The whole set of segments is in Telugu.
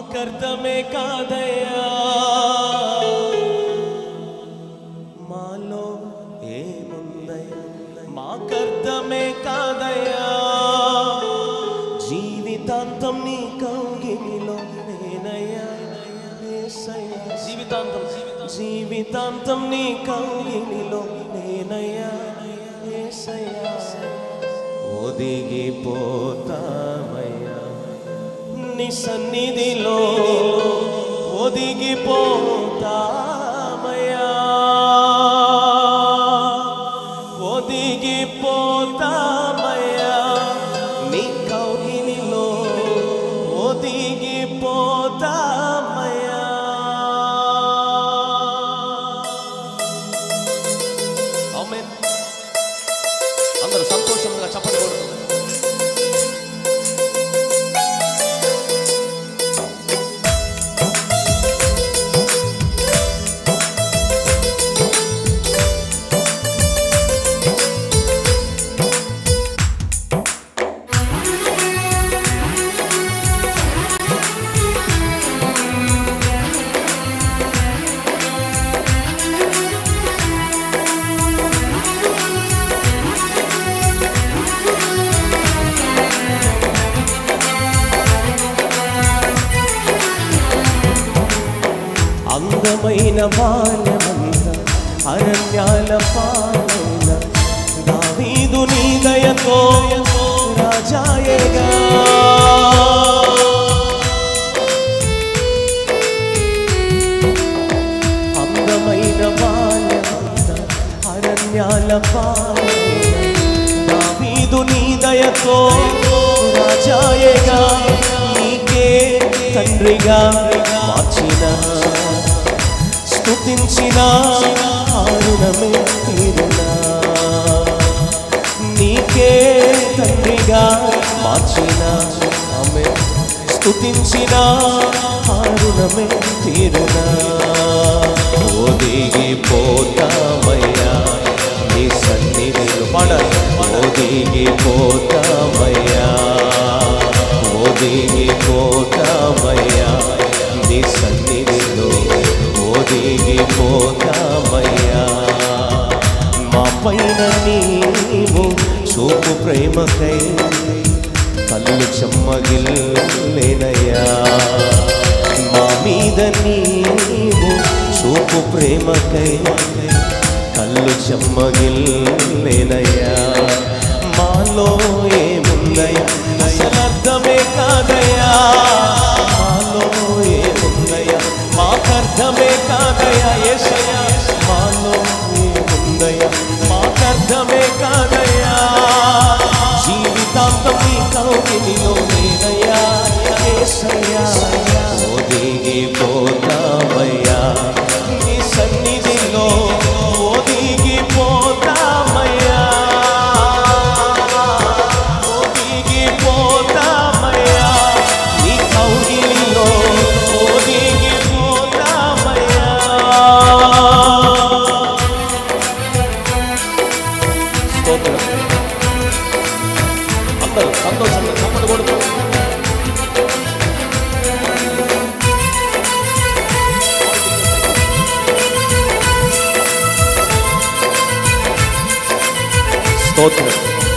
మాకర్థమే కాదయ్యా మాలో ఏముందయ్యా మాకర్థమే కాదయ్యా జీవితాంతం నీ కౌగిలిలో నేనయ్యా యేసయ్యా. జీవితాంతం జీవితాంతం నీ కౌగిలిలో నేనయ్యా యేసయ్యా. ఒదిగిపోతామయ్యా నీ సన్నిధిలో ఒదిగిపోతామయ్యా ఒదిగిపోతామయ్యా నీ కౌగిలిలో ఒదిగిపోతామయ్యా ఆమేన్ అందరూ సంతోషంగా చప్పటి కొడుతున్నారు అందమైన బాల్యమంత అరణ్యాల పాలన దావీదు నీ దయతో రాజాయగా అందమైన బాల్యమంత అరణ్యాల పాలన దావీదు నీ దయతో రాజాయగా నీకే తండ్రిగా మార్చిన స్తుతించిన ఆరుణమే తీరునా నీకే తండ్రిగా మార్చిన ఆమె స్తుతించిన ఆరుణమే తీరునా ఒదిగిపోతామయ్యా నీ సన్నిధిలో పడ ఒదిగిపోతామయ్యా ఒదిగిపోతామయ్యా నీ సన్నిధిలో ఒదిగిపోతామయ్యా మా పైన నీవు చూపు ప్రేమకై కళ్ళు చెమ్మగిల్లేనయ్యా మా మీద నీవు చూపు ప్రేమకై కళ్ళు చెమ్మగిల్లేనయ్యా మాలో ఏముందయ్యా అసలు అర్థమే కాదయ్యా మాలో ఏముందయ్యా మాకర్థమే కాదయ్యా ఏసయ్యా మాలో ఏముందయ్యా మాకర్థమే కాదయ్యా జీవితాంతం నీ కౌగిలిలో నేనయ్యా ఏసయ్యా ఒదిగిపోతామయ్యా నీ సన్నిధిలో ఒదిగిపోతామయ్యా ఒదిగిపోతామయ్యా నీ కౌగిలిలో ఒదిగిపోతామయ్యా స్తోత్రం అందరూ సంతోషంగా చప్పట్లు కొడుతూ స్తోత్రం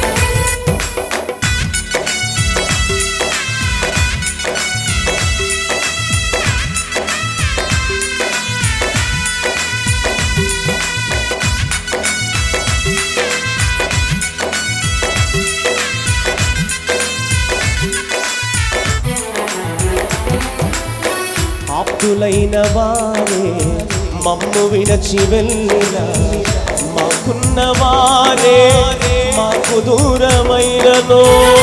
ఆప్తులైన వారే మమ్ము విడచి వెళ్ళిన మాకున్న వారే మాకు దూరమైనను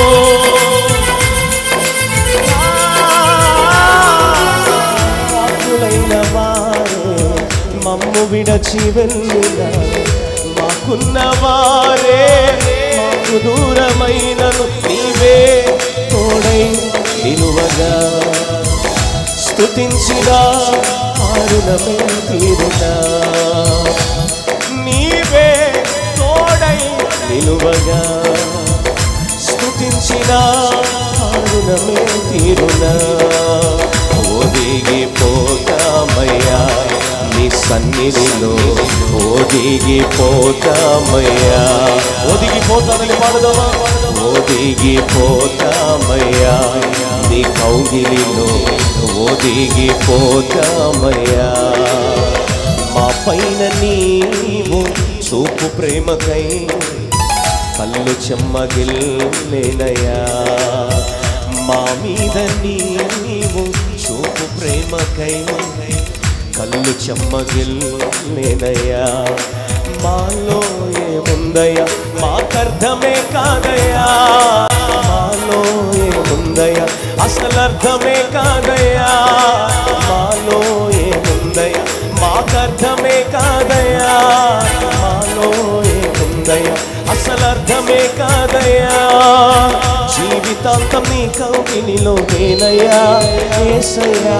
ఆప్తులైన వారే మమ్ము విడచి వెళ్ళిన మాకున్న వారే మాకు దూరమైనను నీవే తోడై నిలువగా స్తుతించిన ఆరుణమే తీరునా నీవే తోడై నిలువగా స్తుతించిన ఆరుణమే తీరునా ఒదిగిపోతామయ్యా నీ సన్నిధిలో ఒదిగిపోతామయ్యా ఒదిగిపోతానని పాడదామా ఒదిగిపోతామయ్యా నీ కౌగిలిలో ఒదిగిపోతామయ్యా మా పైన నీవు చూపు ప్రేమకై కళ్ళు చెమ్మగిల్లేనయ్యా మా మీద నీవు చూపు ప్రేమకై కళ్ళు చెమ్మగిల్లేనయ్యా మాలో ఏముందయ్యా మాకర్థమే కాదయ్యా మాలో ఏముందయ్యా అసలు అర్థమే కాదయ్యా మాలో ఏముందయ్యా మాకర్థమే కాదయ్యా మాలో ఏముందయ్యా అసలు అర్థమే కాదయ్యా జీవితాంతం నీ కౌగిలిలో నేనయ్యా ఏసయ్యా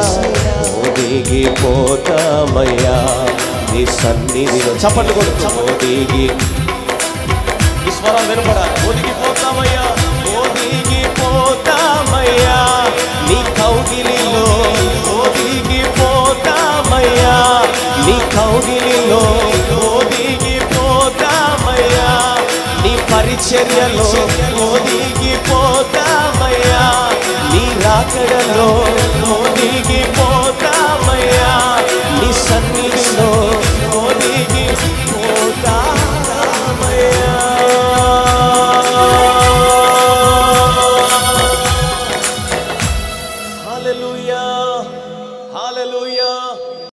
ఓదిగిపోతామయ్యా నీ సన్నిధిలో చప్పట్లు కూడా ఓదిగి ఈ స్వరం వినపడాలి ఒదిగిపోతామయ్యా ఒదిగిపోతామయ్యా నీ కౌగిలిలో ఒదిగిపోతామయ్యా నీ కౌగిలిలో ఒదిగిపోతామయ్యా నీ పరిచర్యలో ఒదిగిపోతామయ్యా నీ రాకడలో